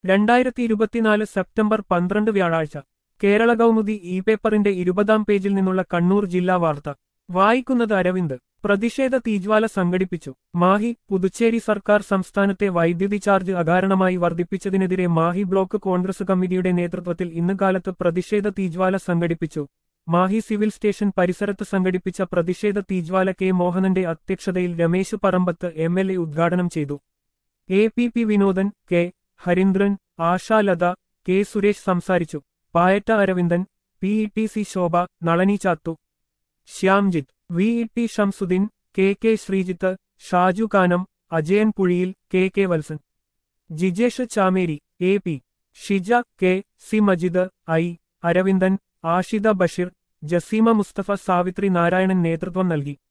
രണ്ടായിരത്തി ഇരുപത്തിനാല് സെപ്റ്റംബർ പന്ത്രണ്ട് വ്യാഴാഴ്ച കേരള കൗമുദി ഇ പേപ്പറിന്റെ ഇരുപതാം പേജിൽ നിന്നുള്ള കണ്ണൂർ ജില്ലാ വാർത്ത വായിക്കുന്നത് അരവിന്ദ് പ്രതിഷേധ തീജ്വാല സംഘടിപ്പിച്ചു മാഹി പുതുച്ചേരി സർക്കാർ സംസ്ഥാനത്തെ വൈദ്യുതി ചാർജ് അകാരണമായി വർദ്ധിപ്പിച്ചതിനെതിരെ മാഹി ബ്ലോക്ക് കോൺഗ്രസ് കമ്മിറ്റിയുടെ നേതൃത്വത്തിൽ ഇന്ന് കാലത്ത് പ്രതിഷേധ തീജ്വാല സംഘടിപ്പിച്ചു മാഹി സിവിൽ സ്റ്റേഷൻ പരിസരത്ത് സംഘടിപ്പിച്ച പ്രതിഷേധ തീജ്വാല കെ മോഹനന്റെ അധ്യക്ഷതയിൽ Ramesh Parambath M L A ഉദ്ഘാടനം ചെയ്തു A P P Vinodan K Harindran Ashalatha K Suresh സംസാരിച്ചു Payatta Aravindan P E T C Shobha Nalini Chathu Shyamjith V E T Shamsuddin K K Sreejith Shaju Kanam Ajayan Puzhiyil K K Valsan Jijesh Chameri A P Shija K C Majid I Aravindan Ashida Basheer Jaseema Musthafa Savithri Narayanan നേതൃത്വം നൽകി